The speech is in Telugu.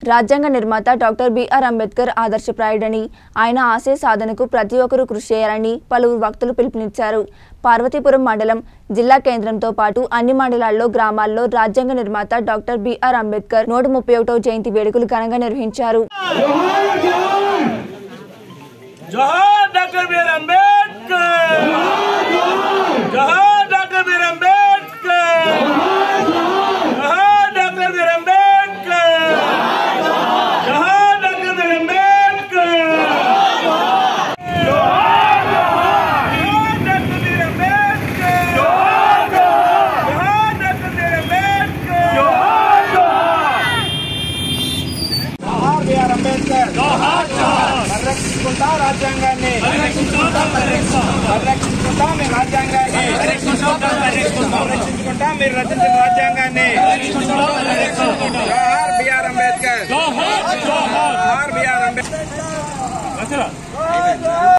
రాజ్యాంగ నిర్మాత డాక్టర్ బిఆర్ అంబేద్కర్ ఆదర్శప్రాయుడని ఆయన ఆశయ సాధనకు ప్రతి ఒక్కరూ కృషి చేయాలని పలువురు వక్తలు పిలుపునిచ్చారు పార్వతీపురం మండలం జిల్లా కేంద్రంతో పాటు అన్ని మండలాల్లో గ్రామాల్లో రాజ్యాంగ నిర్మాత డాక్టర్ బిఆర్ అంబేద్కర్ నూట ముప్పై ఒకటో జయంతి వేడుకలు ఘనంగా నిర్వహించారు జోహార్ డాక్టర్ బిఆర్ అంబేద్కర్ జోహార్ డాక్టర్ బిఆర్ అంబేద్కర్ జోహార్ డాక్టర్ బిఆర్ అంబేద్కర్ జోహార్ డాక్టర్ బిఆర్ అంబేద్కర్ జోహార్ డాక్టర్ బిఆర్ అంబేద్కర్ జోహార్ డాక్టర్ బిఆర్ అంబేద్కర్ జోహార్ బిఆర్ అంబేద్కర్ పరిరక్షించుకుంటా రాజ్యాంగాన్ని పరిరక్షించుకుంటా మీ రాజ్యాంగాన్ని పరిరక్షించుకుంటా మీరు రచించిన రాజ్యాంగాన్ని జోహార్ బిఆర్ అంబేద్కర్ జోహార్ బిఆర్ అంబేద్కర్